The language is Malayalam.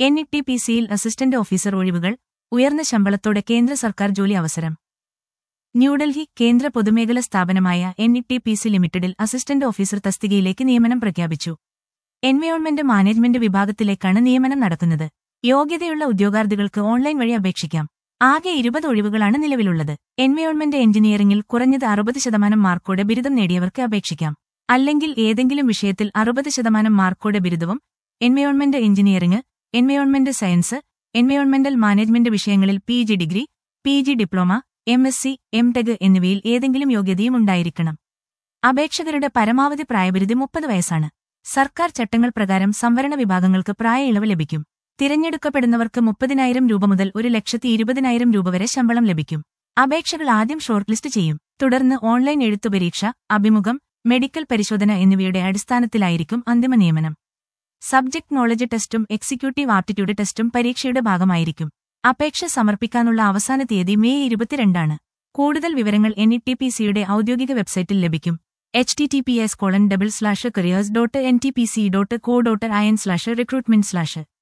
എൻ ഇ ടി പി സിയിൽ അസിസ്റ്റന്റ് ഓഫീസർ ഒഴിവുകൾ ഉയർന്ന ശമ്പളത്തോടെ കേന്ദ്ര സർക്കാർ ജോലി അവസരം ന്യൂഡൽഹി കേന്ദ്ര പൊതുമേഖല സ്ഥാപനമായ N E T P C ലിമിറ്റഡിൽ അസിസ്റ്റന്റ് ഓഫീസർ തസ്തികയിലേക്ക് നിയമനം പ്രഖ്യാപിച്ചു എൻവയോൺമെന്റ് മാനേജ്മെന്റ് വിഭാഗത്തിലേക്കാണ് നിയമനം നടക്കുന്നത് യോഗ്യതയുള്ള ഉദ്യോഗാർത്ഥികൾക്ക് ഓൺലൈൻ വഴി അപേക്ഷിക്കാം ആകെ ഇരുപത് ഒഴിവുകളാണ് നിലവിലുള്ളത് എൻവയോൺമെന്റ് എഞ്ചിനീയറിംഗിൽ കുറഞ്ഞത് അറുപത് ശതമാനം മാർക്കോടെ ബിരുദം നേടിയവർക്ക് അപേക്ഷിക്കാം അല്ലെങ്കിൽ ഏതെങ്കിലും വിഷയത്തിൽ അറുപത് ശതമാനം മാർക്കോടെ ബിരുദവും എൻവയോൺമെന്റ് എഞ്ചിനീയറിംഗ് എൻവയോൺമെന്റ് സയൻസ് എൻവയോൺമെന്റൽ മാനേജ്മെന്റ് വിഷയങ്ങളിൽ P G degree P G diploma M S C M tech എന്നിവയിൽ ഏതെങ്കിലും യോഗ്യതയും ഉണ്ടായിരിക്കണം അപേക്ഷകരുടെ പരമാവധി പ്രായപരിധി മുപ്പത് വയസ്സാണ് സർക്കാർ ചട്ടങ്ങൾ പ്രകാരം സംവരണ വിഭാഗങ്ങൾക്ക് പ്രായ ഇളവ് ലഭിക്കും തിരഞ്ഞെടുക്കപ്പെടുന്നവർക്ക് മുപ്പതിനായിരം രൂപ മുതൽ ഒരു ലക്ഷത്തി ഇരുപതിനായിരം രൂപ വരെ ശമ്പളം ലഭിക്കും അപേക്ഷകൾ ആദ്യം ഷോർട്ട് ലിസ്റ്റ് ചെയ്യും തുടർന്ന് ഓൺലൈൻ എഴുത്തുപരീക്ഷ അഭിമുഖം മെഡിക്കൽ പരിശോധന എന്നിവയുടെ അടിസ്ഥാനത്തിലായിരിക്കും അന്തിമ നിയമനം സബ്ജക്ട് നോളജ് ടെസ്റ്റും എക്സിക്യൂട്ടീവ് ആപ്റ്റിറ്റ്യൂഡ് ടെസ്റ്റും പരീക്ഷയുടെ ഭാഗമായിരിക്കും അപേക്ഷ സമർപ്പിക്കാനുള്ള അവസാന തീയതി മെയ് ഇരുപത്തിരണ്ടാണ് കൂടുതൽ വിവരങ്ങൾ എൻ ഇ ടി പി സിയുടെ ഔദ്യോഗിക വെബ്സൈറ്റിൽ ലഭിക്കും H T T P S colon double slash careers dot N T P C dot co dot I N slash recruitment slash